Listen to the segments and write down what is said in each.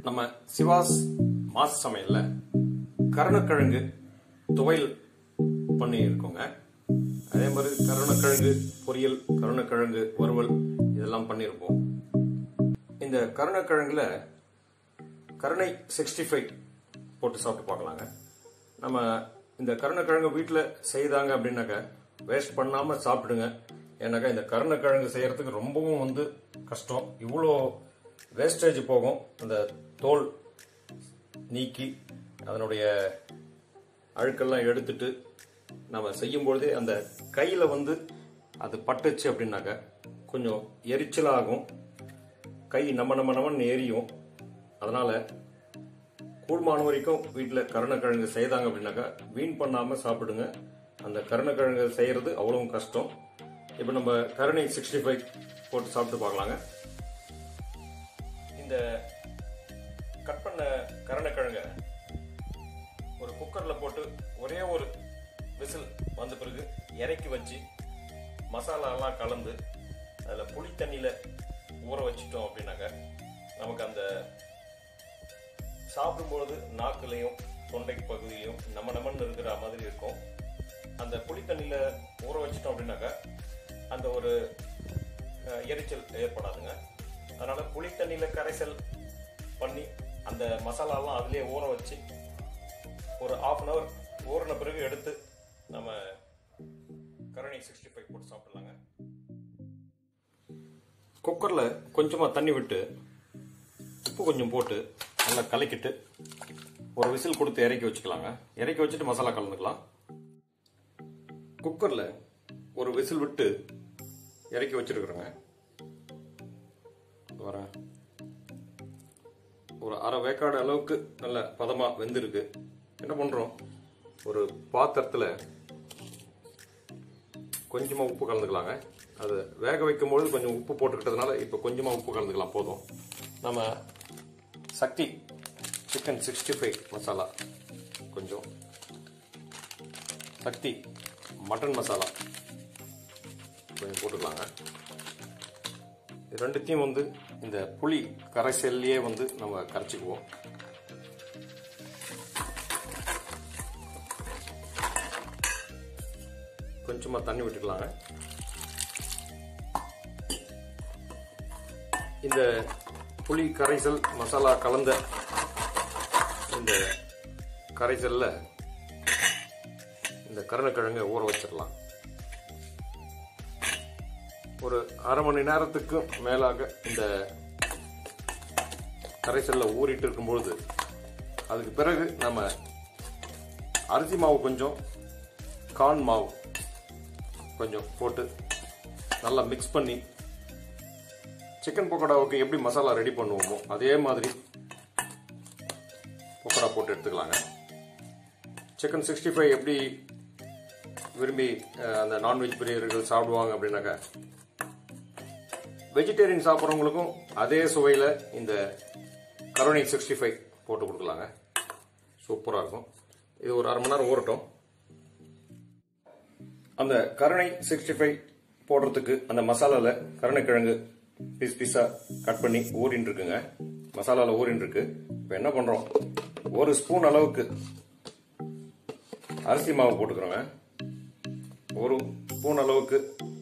நம்ம சிவாஸ் மாஸ் சமையல்ல கருணக்கிழங்கு துவையல் பண்ணி இருக்கோங்க அதே மாதிரி கருணக்கிழங்கு பொரியல் கருணக்கிழங்கு வறுவல் இதெல்லாம் பண்ணியிருப்போம் இந்த கருணக்கிழங்குல கருணை சிக்ஸ்டி ஃபைவ் போட்டு சாப்பிட்டு பார்க்கலாங்க நம்ம இந்த கருணக்கிழங்கு வீட்டில் செய்தாங்க அப்படின்னாக்க வேஸ்ட் பண்ணாமல் சாப்பிடுங்க ஏன்னாக்கா இந்த கருணக்கிழங்கு செய்யறதுக்கு ரொம்பவும் வந்து கஷ்டம் இவ்வளோ வேஸ்டேஜ் போகும் அந்த தோல் நீக்கி அதனுடைய அழுக்கெல்லாம் எடுத்துட்டு நம்ம செய்யும் பொழுதே அந்த கையில் வந்து அது பட்டுச்சு அப்படின்னாக்க கொஞ்சம் எரிச்சலாகும் கை நம்ம நம்ம நம்மன்னு எரியும் அதனால கூடுமான வரைக்கும் வீட்டில் கருணக்கிழங்கு செய்தாங்க அப்படின்னாக்கா வீண் பண்ணாமல் சாப்பிடுங்க அந்த கருணக்கிழங்கு செய்யறது அவ்வளவும் கஷ்டம் இப்போ நம்ம கருணை சிக்ஸ்டி ஃபைவ் போட்டு சாப்பிட்டு பார்க்கலாங்க இந்த கட் பண்ண கருணக்கிழங்க ஒரு குக்கரில் போட்டு ஒரே ஒரு விசில் வந்த பிறகு இறக்கி வச்சு மசாலாலாம் கலந்து அதில் புளி தண்ணியில் ஊற வச்சிட்டோம் அப்படின்னாக்க நமக்கு அந்த சாப்பிடும்பொழுது நாக்குலையும் தொண்டை பகுதியிலையும் நம்ம நம்மன்னு இருக்கிற மாதிரி இருக்கும் அந்த புளி தண்ணியில் ஊற வச்சிட்டோம் அப்படின்னாக்கா அந்த ஒரு அஹ், எரிச்சல் ஏற்படாதுங்க அதனால புளி தண்ணியில் கரைசல் பண்ணி அந்த மசாலாலாம் அதிலே ஊற வச்சு ஒரு ஆஃப் அன் ஹவர் ஊறின பிறகு எடுத்து நம்ம கருணை சிக்ஸ்டி ஃபைவ் போட்டு சாப்பிடலாங்க குக்கரில் கொஞ்சமாக தண்ணி விட்டு உப்பு கொஞ்சம் போட்டு நல்லா கலக்கிட்டு ஒரு விசில் கொடுத்து இறக்கி வச்சுக்கலாங்க இறக்கி வச்சுட்டு மசாலா கலந்துக்கலாம் குக்கரில் ஒரு விசில் விட்டு இறக்கி வச்சிருக்கிறோங்க வரேன் ஒரு அரை வேக்காடு அளவுக்கு நல்ல பதமாக வெந்திருக்கு என்ன பண்ணுறோம் ஒரு பாத்திரத்தில் கொஞ்சமாக உப்பு கலந்துக்கலாங்க அது வேக வைக்கும்பொழுது கொஞ்சம் உப்பு போட்டுக்கிட்டதுனால இப்போ கொஞ்சமாக உப்பு கலந்துக்கலாம் போதும் நம்ம Sakthi chicken sixty five masala கொஞ்சம் சக்தி மட்டன் மசாலா கொஞ்சம் போட்டுக்கலாங்க இது ரெண்டுத்தையும் வந்து இந்த புளி கரைசல்லையே வந்து நம்ம கரைச்சிக்குவோம் கொஞ்சமாக தண்ணி விட்டுக்கலாங்க இந்த புளி கரைசல் மசாலா கலந்த இந்த கரைசல்ல இந்த கருணக்கிழங்கை ஊற வச்சிடலாம் ஒரு அரை மணி நேரத்துக்கு மேலாக இந்த கரைசல்ல ஊறிட்டு இருக்கும்பொழுது அதுக்கு பிறகு நம்ம அரிசி மாவு கொஞ்சம் கார்ன் மாவு கொஞ்சம் போட்டு நல்லா மிக்ஸ் பண்ணி சிக்கன் பக்கோடாவுக்கு எப்படி மசாலா ரெடி பண்ணுவோமோ அதே மாதிரி பக்கோடா போட்டு எடுத்துக்கலாங்க சிக்கன் சிக்ஸ்டி ஃபைவ் எப்படி விரும்பி அஹ், அந்த நான்வெஜ் பிரியர்கள் சாப்பிடுவாங்க அப்படின்னாக்கா வெஜிடேரியன் சாப்பிட்றவங்களுக்கும் அதே சுவையில் இந்த கருணை சிக்ஸ்டி ஃபைவ் போட்டு கொடுக்கலாங்க சூப்பராக இருக்கும் இது ஒரு அரை மணி நேரம் ஊறட்டும் அந்த கருணை சிக்ஸ்டி ஃபைவ் போடுறதுக்கு அந்த மசாலால கருணைக்கிழங்கு பீஸ் பீஸா கட் பண்ணி ஊறின்னு இருக்குங்க மசாலால ஊறின்னு இருக்கு இப்போ என்ன பண்றோம் ஒரு ஸ்பூன் அளவுக்கு அரிசி மாவு போட்டுக்கிறோங்க ஒரு ஸ்பூன் அளவுக்கு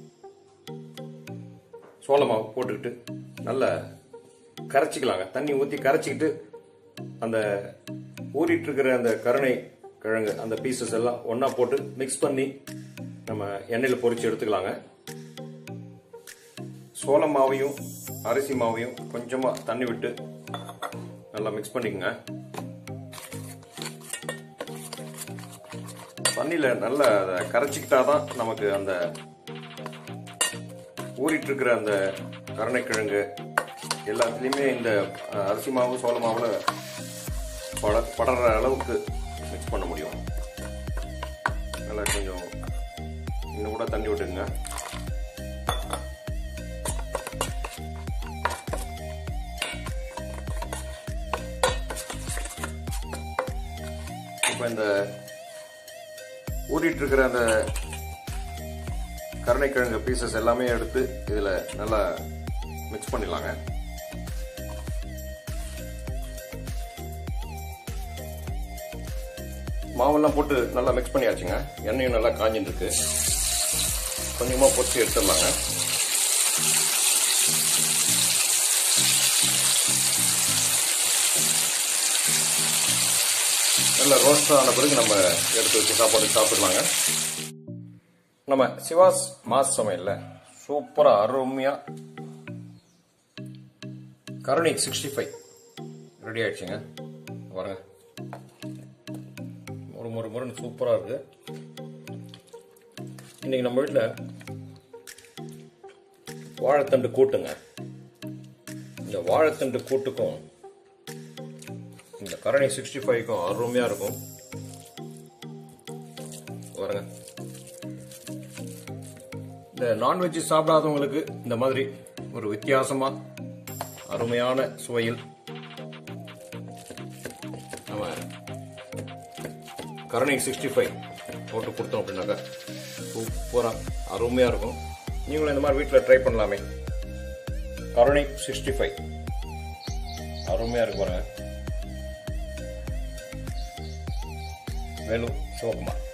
சோள மாவு போட்டுக்கிட்டு நல்லா கரைச்சிக்கலாங்க தண்ணி ஊற்றி கரைச்சிக்கிட்டு அந்த ஊறிட்டு இருக்கிற அந்த கருணை கிழங்கு அந்த பீசஸ் எல்லாம் ஒண்ணா போட்டு மிக்ஸ் பண்ணி நம்ம எண்ணெயில் பொரிச்சு எடுத்துக்கலாங்க சோள மாவையும் அரிசி மாவையும் கொஞ்சமா தண்ணி விட்டு நல்லா மிக்ஸ் பண்ணிக்கோங்க தண்ணியில நல்லா அதை கரைச்சிக்கிட்டாதான் நமக்கு அந்த ஊறிட்டு இருக்கிற அந்த கருணைக்கிழங்கு எல்லாத்துலேயுமே இந்த அஹ், அரிசி மாவு சோள மாவுல பட படற அளவுக்கு மிக்ஸ் பண்ண முடியும் நல்லா கொஞ்சம் இன்னும் கூட தண்ணி விட்டுங்க இப்போ இந்த ஊறிட்டு இருக்கிற அந்த கருணைக்கிழங்கு பீசஸ் எல்லாமே எடுத்து இதில் நல்லா மிக்ஸ் பண்ணிடலாங்க மாவெல்லாம் போட்டு நல்லா மிக்ஸ் பண்ணியாச்சுங்க எண்ணெயும் நல்லா காஞ்சின்னு இருக்கு கொஞ்சமாக பொரிச்சு எடுத்துடலாங்க நல்லா ரோஸ்ட் ஆன பிறகு நம்ம எடுத்து வச்சு சாப்பாடு சாப்பிடலாங்க நம்ம சிவாஸ் மாஸ் சமையல்ல சூப்பரா அருமையா கருணை சிக்ஸ்டி ஃபைவ் ரெடி ஆயிடுச்சுங்க பாருங்க ஒரு முறை முறைன்னு சூப்பராக இருக்கு இன்னைக்கு நம்ம வீட்டில் வாழைத்தண்டு கூட்டுங்க இந்த வாழைத்தண்டு கூட்டுக்கும் இந்த கரணி சிக்ஸ்டி ஃபைவ்க்கும் அருமையாக இருக்கும் பாருங்க இந்த நான்வெஜ் சாப்பிடாதவங்களுக்கு இந்த மாதிரி ஒரு வித்தியாசமா அருமையான சுவையில் நம்ம கரணை சிக்ஸ்டி ஃபைவ் போட்டு கொடுத்தோம் அப்படின்னாக்கா சூப்பராக அருமையாக இருக்கும் நீங்களும் இந்த மாதிரி வீட்டில் ட்ரை பண்ணலாமே கருணை சிக்ஸ்டி ஃபைவ் அருமையாக இருக்கு பாருங்க வேலு சிவகுமார்